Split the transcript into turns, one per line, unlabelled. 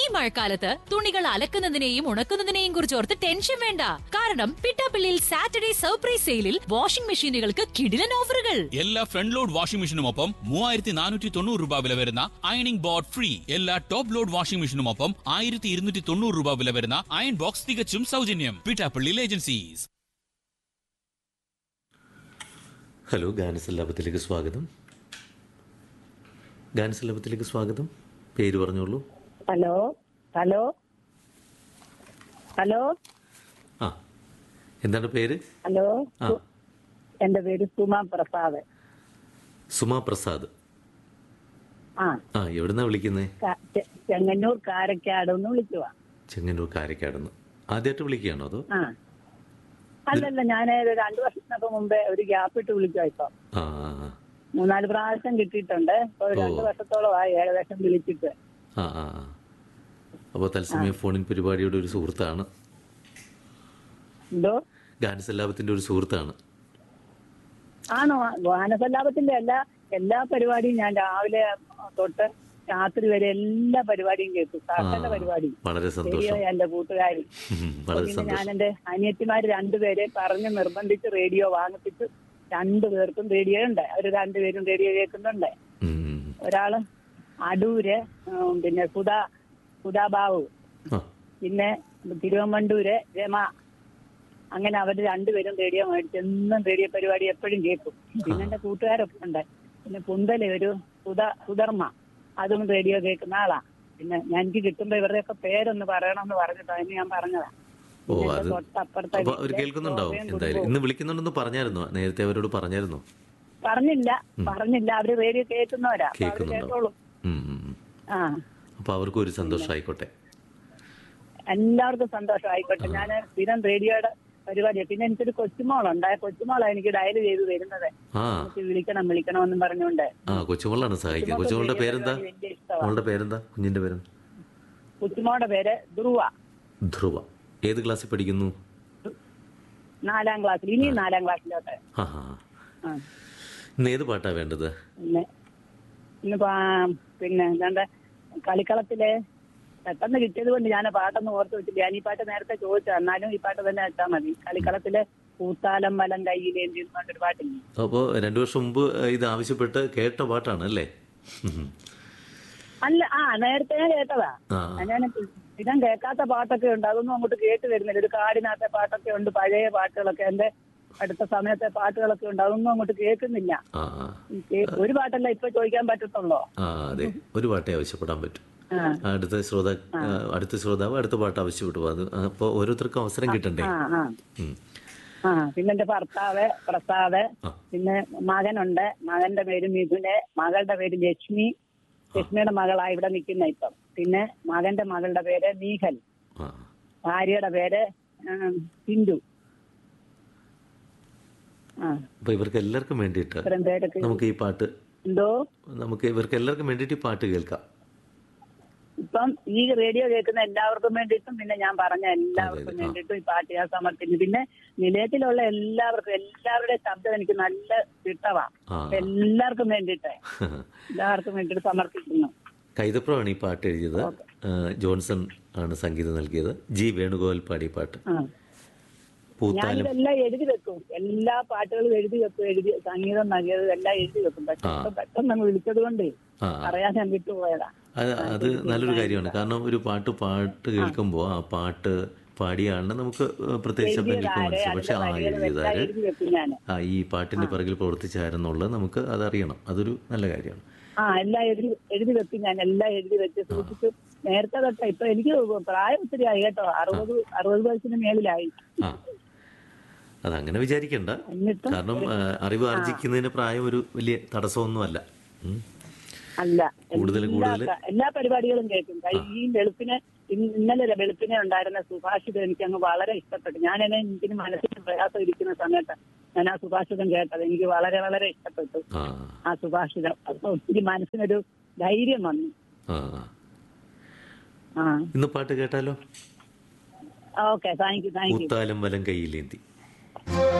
മഴക്കാലത്ത് തുണികൾ അലക്കുന്നതിനെയും ഉണക്കുന്നതിനെയും കുറിച്ച് ഓർത്ത് ടെൻഷൻ വേണ്ട കാരണം പിട്ടാപ്പിള്ളിയിൽ സാറ്റർഡേ സർപ്രൈസ് സെയിലിൽ വാഷിംഗ് മെഷീനുകൾക്ക് കിടിലൻ ഓഫറുകൾ
എല്ലാ ഫ്രണ്ട് ലോഡ് വാഷിംഗ് മെഷീനുമൊപ്പം മൂവായിരത്തി നാനൂറ്റി തൊണ്ണൂറ് രൂപ വില വരുന്ന അയണിംഗ് ബോർഡ് ഫ്രീ എല്ലാ ടോപ്പ് ലോഡ് വാഷിംഗ് മെഷീനുമൊപ്പം ആയിരത്തി ഇരുന്നൂറ്റി തൊണ്ണൂറ് രൂപ വില വരുന്ന അയൺ ബോക്സ് തികച്ചും സൗജന്യം പിറ്റാപ്പള്ളി ഏജൻസീസ്
ഹലോ ഗാനസല്ലാപത്തിലേക്ക് സ്വാഗതം ഗാനസല്ലാപത്തിലേക്ക് സ്വാഗതം പേര് പറഞ്ഞോളൂ
ഹലോ ഹലോ ഹലോ
ആ എന്താണ് പേര്
ഹലോ
ആ
എന്റെ പേര് സുമ പ്രസാദ്
സുമാ പ്രസാദ്
ആ
ആ എവിടുന്നാ വിളിക്കുന്നേ
ക- ചെ- ചെങ്ങന്നൂർ കാരക്കാട് ഒന്ന് വിളിക്കുവാ
ചെങ്ങന്നൂർ കാരക്കാടുന്ന് ആദ്യമായിട്ട് വിളിക്കുകയാണോ അതോ
ആ അല്ലല്ല ഞാൻ രണ്ടു വർഷത്തിനൊക്കെ മുമ്പേ ഒരു ഗ്യാപ്പ് ഇട്ട് വിളിക്കുവാ ഇപ്പൊ
ആ ആ, ആ.
മൂന്നാല് പ്രാവശ്യം കിട്ടിയിട്ടുണ്ട് ഇപ്പൊ ഒരു രണ്ടു വർഷത്തോളമായി ഏകദേശം വിളിച്ചിട്ട്
ആ ആ ആ അപ്പോൾ തത്സമയം ഫോണിൻ പരിപാടിയുടെ ഒരു സുഹൃത്താണ്
എന്തോ
ഗാനസല്ലാപത്തിൻ്റെ ഒരു സുഹൃത്താണ്
ആണോ ഗാനസല്ലാപത്തിന്റെ എല്ലാ എല്ലാ പരിപാടിയും ഞാൻ രാവിലെ തൊട്ട് രാത്രി വരെ എല്ലാ പരിപാടിയും കേൾക്കും സകല പരിപാടി
വളരെ
ശരിയോ
സന്തോഷം
എന്റെ കൂട്ടുകാരി
ഉം, വളരെ
പിന്നെ
സന്തോഷം
ഞാൻ എന്റെ അനിയത്തിമാര് രണ്ടുപേരെ പറഞ്ഞ് നിർബന്ധിച്ച് റേഡിയോ വാങ്ങിപ്പിച്ച് രണ്ടുപേർക്കും റേഡിയോ ഉണ്ട് അവര് രണ്ടുപേരും റേഡിയോ കേൾക്കുന്നുണ്ട്
ഉം.
ഒരാള് അടൂര് ഉം, പിന്നെ സുധാ സുധാ ബാബു
ആ
പിന്നെ തിരുവമ്മണ്ടൂര് രമ അങ്ങനെ അവര് രണ്ടുപേരും റേഡിയോ മേടിച്ച് എന്നും റേഡിയോ പരിപാടി എപ്പോഴും കേൾക്കും പിന്നെ എന്റെ കൂട്ടുകാരൊക്കെ ഉണ്ട് പിന്നെ പുന്തല് ഒരു സുധ സുധർമ്മ അതും റേഡിയോ കേൾക്കുന്ന ആളാ പിന്നെ ഞാൻ എനിക്ക് കിട്ടുമ്പോ ഇവരുടെയൊക്കെ പേരൊന്ന് പറയണമെന്ന് പറഞ്ഞിട്ടോ അതിന് ഞാൻ പറഞ്ഞതാ
ഓ
പിന്നെ
അത്
എന്റെ തൊട്ടപ്പുറത്തെ
അപ്പോൾ അവർ
വീട്ടിലെ
കേൾക്കുന്നുണ്ടാവും
ശോഭയും
എന്തായാലും
കുടുംബവും.
ഇന്ന് വിളിക്കുന്നുണ്ടെന്ന് പറഞ്ഞായിരുന്നോ നേരത്തെ അവരോട് പറഞ്ഞായിരുന്നോ
പറഞ്ഞില്ല പറഞ്ഞില്ല അവര് റേഡിയോ കേൾക്കുന്നവരാ അപ്പൊ അവര്
കേൾക്കുന്നുണ്ടാവും
കേട്ടോളും
ഉം, ഉം, ഉം.
ആ
അപ്പോൾ അവർക്കും ഒരു സന്തോഷമായിക്കോട്ടെ
എല്ലാവർക്കും സന്തോഷം ആയിക്കോട്ടെ ഞാൻ സ്ഥിരം റേഡിയോയുടെ പരിപാടിയാണ് പിന്നെ എനിക്കൊരു കൊച്ചുമോളുണ്ട് ആ കൊച്ചുമോളാണ് എനിക്ക് ഡയൽ ചെയ്ത് വരുന്നത്
ആ
എനിക്ക് വിളിക്കണം വിളിക്കണം എന്നും പറഞ്ഞുകൊണ്ട്
ആ കൊച്ചുമോളാണ് സഹായിക്കുന്നത് കൊച്ചുമോളുടെ പേരെന്താ
വലിയ ഇഷ്ടമാണ്
മോളുടെ പേരെന്താ കുഞ്ഞിന്റെ പേരെന്താ
കൊച്ചുമോളുടെ പേര് ധ്രുവ
ധ്രുവ ഏത് ക്ലാസ്സിൽ പഠിക്കുന്നു
നാലാം ക്ലാസ്സിൽ ഇനി നാലാം ക്ലാസ്സിലോട്ട്
ആ ആ
ആ
ഇന്ന് ഏത് പാട്ടാ വേണ്ടത്
പിന്നെ ഇന്നിപ്പോ ആ, പിന്നെ എന്താണ്ട് കളിക്കളത്തിലെ പെട്ടെന്ന് കിട്ടിയത് കൊണ്ട് ഞാൻ പാട്ടൊന്നും ഓർത്ത് വെച്ചില്ല ഞാൻ ഈ പാട്ട് നേരത്തെ ചോദിച്ചു എന്നാലും ഈ പാട്ട് തന്നെ വെച്ചാൽ മതി കളിക്കളത്തിലെ പൂത്താലം വലം കയ്യിലേന്തി എന്ന് പറഞ്ഞൊരു പാട്ടില്ലേ
അപ്പോൾ രണ്ടു വർഷം മുമ്പ് ഇത് ആവശ്യപ്പെട്ട് കേട്ട പാട്ടാണ് അല്ലേ ഉം.
അല്ല ആ നേരത്തെ കേട്ടതാ
ആ
ഞാൻ സ്ഥിരം കേൾക്കാത്ത പാട്ടൊക്കെ ഉണ്ട് അതൊന്നും അങ്ങോട്ട് കേട്ട് വരുന്നില്ല ഒരു കാടിനകത്തെ പാട്ടൊക്കെ ഉണ്ട് പഴയ പാട്ടുകളൊക്കെ എന്റെ അടുത്ത സമയത്തെ പാട്ടുകളൊക്കെ ഉണ്ട് അതൊന്നും അങ്ങോട്ട് കേൾക്കുന്നില്ല
ആ ആ
ഈ കേ- ഒരു പാട്ടല്ല ഇപ്പൊ ചോദിക്കാൻ പറ്റത്തുള്ളോ
ആ അതെ ഒരു പാട്ടേ ആവശ്യപ്പെടാൻ പറ്റും
ആ
അടുത്ത ശ്രോതാ ആ, അടുത്ത ശ്രോതാവ് അടുത്ത പാട്ട് ആവശ്യപ്പെട്ടു അത് അപ്പോൾ ഓരോരുത്തർക്കും അവസരം കിട്ടണ്ടേ
ആ ആ
ഉം.
ആ പിന്നെ എന്റെ ഭർത്താവ് പ്രസാദ്
ആ.
പിന്നെ മകനുണ്ട് മകന്റെ പേര് മിഥുന് മകളുടെ പേര് ലക്ഷ്മി ലക്ഷ്മിയുടെ മകളാ ഇവിടെ നിൽക്കുന്ന ഇപ്പം പിന്നെ മകന്റെ മകളുടെ പേര് മീഹൽ
ആ
ഭാര്യയുടെ പേര് ഉം, സിന്ധു ആ
അപ്പോൾ ഇവർക്ക് എല്ലാവർക്കും വേണ്ടിയിട്ട്
ഇത്രയും പേരൊക്കെ
നമുക്ക് ഈ പാട്ട്
എന്തോ
നമുക്ക് ഇവർക്ക് എല്ലാവർക്കും വേണ്ടിയിട്ട് ഈ പാട്ട് കേൾക്കാം
ഇപ്പം ഈ റേഡിയോ കേൾക്കുന്ന എല്ലാവർക്കും വേണ്ടിയിട്ടും പിന്നെ ഞാൻ പറഞ്ഞ എല്ലാവർക്കും
അതെ, ആ.
വേണ്ടിയിട്ടും ഈ പാട്ട് ഞാൻ സമർപ്പിക്കുന്നു പിന്നെ നിലയത്തിലുള്ള എല്ലാവർക്കും എല്ലാവരുടെയും ശബ്ദം എനിക്ക് നല്ല ഇഷ്ടമാ
ആ
എല്ലാവർക്കും വേണ്ടിയിട്ട് എല്ലാവർക്കും വേണ്ടിയിട്ട് സമർപ്പിക്കുന്നു
കൈതപ്രമാണ് ഈ പാട്ട് എഴുതിയത് ആ, ജോൺസൺ ആണ് സംഗീതം നൽകിയത് ജി വേണുഗോപാൽ പാടിയ പാട്ട്
ആ
പൂത്താലം
ഞാനിതെല്ലാം എഴുതി വെക്കും എല്ലാ പാട്ടുകളും എഴുതി വെക്കും എഴുതി സംഗീതം നൽകിയത് എല്ലാം എഴുതി വെക്കും പക്ഷെ
ആ.
ഇപ്പൊ പെട്ടെന്ന് അങ്ങ് വിളിച്ചത് കൊണ്ട്
ആ
പറയാൻ ഞാൻ വിട്ടുപോയതാ
അത് അത് നല്ലൊരു കാര്യമാണ് കാരണം ഒരു പാട്ട് പാട്ട് കേൾക്കുമ്പോൾ ആ പാട്ട് പാടിയ ആളിനെ നമുക്ക് പ്രത്യേകിച്ച് അഭിനയിക്കും
എഴുതിയതാര്
മനസ്സിലാവും പക്ഷെ
അതിന്റെ
ആ
വരികളും എല്ലാം
എഴുതിയതാര്
എഴുതി വെക്കും ഞാൻ
ആ ഈ പാട്ടിന്റെ പിറകിൽ പ്രവർത്തിച്ചാരെന്നുള്ളത് നമുക്ക് അതറിയണം അതൊരു നല്ല കാര്യമാണ്
ആ എല്ലാം എഴുതി എഴുതി വെക്കും ഞാൻ എല്ലാം എഴുതി വെച്ച് സൂക്ഷിച്ചു നേരത്തെ തൊട്ട് ഇപ്പൊ എനിക്ക് പ്രായം ഒത്തിരി ആയി കേട്ടോ അറുപത് അറുപത് വയസ്സിന് മേളിലായി
ആ അതങ്ങനെ വിചാരിക്കണ്ട
എന്നിട്ടും
കാരണം ആ, അറിവ് ആർജിക്കുന്നതിന് പ്രായം ഒരു വലിയ തടസ്സമൊന്നുമല്ല ഉം.
അല്ല
കൂടുതൽ
എല്ലാ
കൂടുതൽ
ക- എല്ലാ പരിപാടികളും കേൾക്കും കൈ- ഈ വെളുപ്പിന് ഇന്ന് ഇന്നലെ വെളുപ്പിനെ ഉണ്ടായിരുന്ന സുഭാഷിതം എനിക്ക് അങ്ങ് വളരെ ഇഷ്ടപ്പെട്ടു ഞാൻ എന്നെ എനിക്ക് മനസ്സിന് പ്രയാസം ഇരിക്കുന്ന സമയത്ത് ഞാൻ ആ സുഭാഷിതം കേട്ടത് എനിക്ക് വളരെ വളരെ ഇഷ്ടപ്പെട്ടു
ആ
ആ സുഭാഷിതം അപ്പൊ ഒത്തിരി മനസ്സിനൊരു ധൈര്യം വന്നു
ആ
ആ
ഇന്ന് പാട്ട് കേട്ടാലോ
okay thank you thank you
പൂത്താലം വലം കയ്യിലേന്തി